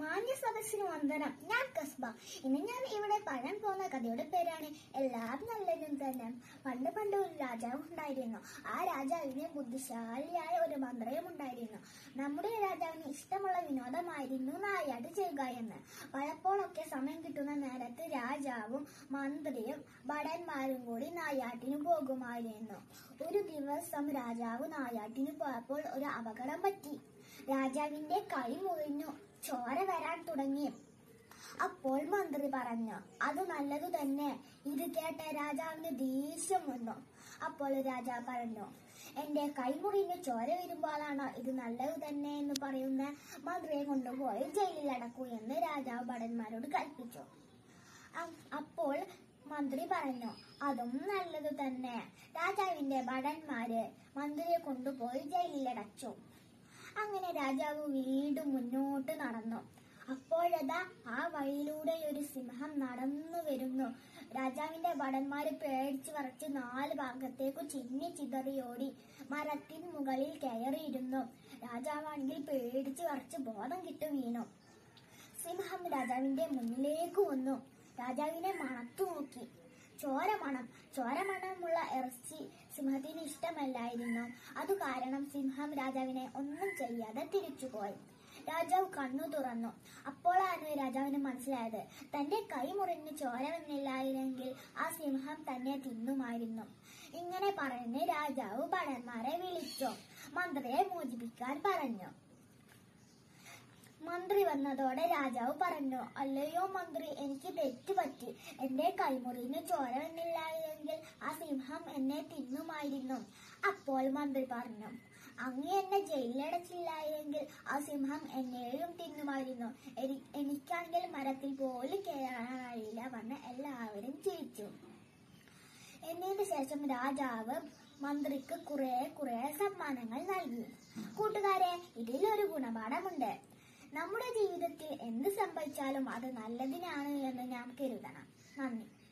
മാന്യ സദസ്സിന് വന്ദനം ഞാൻ കസ്ബ ഇന്ന് ഞാൻ ഇവിടെ പറയാൻ പോകുന്ന കഥയുടെ പേരാണ് എല്ലാം നല്ലതും തന്നെ പണ്ട് പണ്ട് ഒരു രാജാവ് ഉണ്ടായിരുന്നു ആ രാജാവിന് ബുദ്ധിശാലിയായ ഒരു മന്ത്രയും ഉണ്ടായിരുന്നു നമ്മുടെ രാജാവിന് ഇഷ്ടമുള്ള വിനോദമായിരുന്നു നായാട്ട് ചെയ്യുക എന്ന് പലപ്പോഴൊക്കെ സമയം കിട്ടുന്ന നേരത്ത് രാജാവും മന്ത്രിയും ഭടന്മാരും കൂടി നായാട്ടിന് പോകുമായിരുന്നു ഒരു ദിവസം രാജാവ് നായാട്ടിന് പോയപ്പോൾ ഒരു അപകടം പറ്റി രാജാവിന്റെ കൈ മുറിഞ്ഞു ചോര വരാൻ തുടങ്ങി അപ്പോൾ മന്ത്രി പറഞ്ഞു അത് നല്ലതു തന്നെ ഇത് കേട്ട രാജാവിന് ദേഷ്യം വന്നു അപ്പോൾ രാജാവ് പറഞ്ഞു എന്റെ കൈമുറിഞ്ഞ് ചോര വരുമ്പോഴാണോ ഇത് നല്ലത് തന്നെ എന്ന് പറയുന്ന മന്ത്രിയെ കൊണ്ടുപോയി ജയിലിൽ അടക്കൂ എന്ന് രാജാവ് ഭടന്മാരോട് കൽപ്പിച്ചു അ- അപ്പോൾ മന്ത്രി പറഞ്ഞു അതും നല്ലതു തന്നെ രാജാവിന്റെ ഭടന്മാര് മന്ത്രിയെ കൊണ്ടുപോയി ജയിലിലടച്ചു അങ്ങനെ രാജാവ് വീണ്ടും മുന്നോട്ട് നടന്നു അപ്പോഴതാ ആ വഴിയിലൂടെ ഒരു സിംഹം നടന്നു വരുന്നു രാജാവിന്റെ ഭടന്മാര് പേടിച്ചു വറച്ച് നാല് ഭാഗത്തേക്ക് ചിന്നി ചിതറിയോടി മരത്തിൻ മുകളിൽ കയറിയിരുന്നു രാജാവാണെങ്കിൽ പേടിച്ചു വറച്ച് ബോധം കിട്ടു വീണു സിംഹം രാജാവിന്റെ മുന്നിലേക്ക് വന്നു രാജാവിനെ മണത്തു നോക്കി ചോരമണം ചോരമണമുള്ള ഇറച്ചി സിംഹത്തിന് ഇഷ്ടമല്ലായിരുന്നു അതു കാരണം സിംഹം രാജാവിനെ ഒന്നും ചെയ്യാതെ തിരിച്ചുപോയി രാജാവ് കണ്ണു തുറന്നു അപ്പോഴാണ് രാജാവിന് മനസ്സിലായത് തന്റെ കൈ മുറിഞ്ഞ് ചോര വന്നില്ലായിരുന്നെങ്കിൽ ആ സിംഹം തന്നെ തിന്നുമായിരുന്നു ഇങ്ങനെ പറഞ്ഞ് രാജാവ് ഭടന്മാരെ വിളിച്ചു മന്ത്രിയെ മോചിപ്പിക്കാൻ പറഞ്ഞു മന്ത്രി വന്നതോടെ രാജാവ് പറഞ്ഞു അല്ലയോ മന്ത്രി എനിക്ക് തെറ്റ് പറ്റി എന്റെ കൈമുറിന് ചോര വന്നില്ലായെങ്കിൽ ആ സിംഹം എന്നെ തിന്നുമായിരുന്നു അപ്പോൾ മന്ത്രി പറഞ്ഞു അങ്ങ് എന്നെ ജയിലിലടച്ചില്ലായെങ്കിൽ ആ സിംഹം എന്നെയും തിന്നുമായിരുന്നു എനി- എനിക്കാണെങ്കിൽ മരത്തിൽ പോലും കയറാനായില്ല പറഞ്ഞ് എല്ലാവരും ചിരിച്ചു എന്നതിന് ശേഷം രാജാവ് മന്ത്രിക്ക് കുറെ കുറെ സമ്മാനങ്ങൾ നൽകി കൂട്ടുകാരെ ഇതിലൊരു ഗുണപാഠമുണ്ട് നമ്മുടെ ജീവിതത്തിൽ എന്ത് സംഭവിച്ചാലും അത് നല്ലതിനാണ് എന്ന് നാം കരുതണം നന്ദി